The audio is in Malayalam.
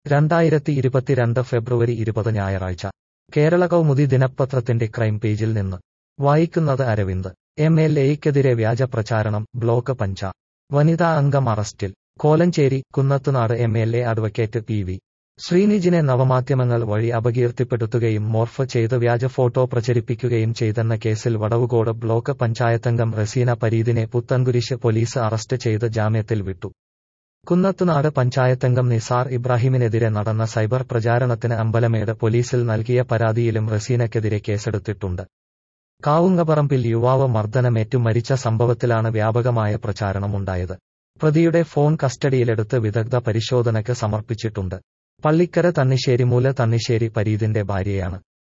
രണ്ടായിരത്തി ഇരുപത്തിരണ്ട് ഫെബ്രുവരി ഇരുപത് ഞായറാഴ്ച കേരള കൗമുദി ദിനപത്രത്തിന്റെ ക്രൈം പേജിൽ നിന്ന് വായിക്കുന്നത് അരവിന്ദ് എം എൽ എയ്ക്കെതിരെ വ്യാജ പ്രചാരണം ബ്ലോക്ക് പഞ്ച വനിതാ അംഗം അറസ്റ്റിൽ Kolenchery Kunnathunad M L A advocate P V ശ്രീനിജിനെ നവമാധ്യമങ്ങൾ വഴി അപകീർത്തിപ്പെടുത്തുകയും മോർഫ് ചെയ്ത് വ്യാജ ഫോട്ടോ പ്രചരിപ്പിക്കുകയും ചെയ്തെന്ന കേസിൽ വടവുകോട് ബ്ലോക്ക് പഞ്ചായത്തംഗം റസീന പരീദിനെ പുത്തൻകുരിശ് പോലീസ് അറസ്റ്റ് ചെയ്ത് ജാമ്യത്തിൽ വിട്ടു കുന്നത്തുനാട് പഞ്ചായത്തംഗം നിസാർ ഇബ്രാഹിമിനെതിരെ നടന്ന സൈബർ പ്രചാരണത്തിന് അമ്പലമേട് പോലീസിൽ നൽകിയ പരാതിയിലും റസീനയ്ക്കെതിരെ കേസെടുത്തിട്ടുണ്ട് കാവുങ്ങപറമ്പിൽ യുവാവ് മർദ്ദനമേറ്റു മരിച്ച സംഭവത്തിലാണ് വ്യാപകമായ പ്രചാരണമുണ്ടായത് പ്രതിയുടെ ഫോൺ കസ്റ്റഡിയിലെടുത്ത് വിദഗ്ധ പരിശോധനയ്ക്ക് സമർപ്പിച്ചിട്ടുണ്ട് പള്ളിക്കര തന്നിശ്ശേരി മൂല തന്നിശ്ശേരി പരീതിന്റെ ഭാര്യയാണ്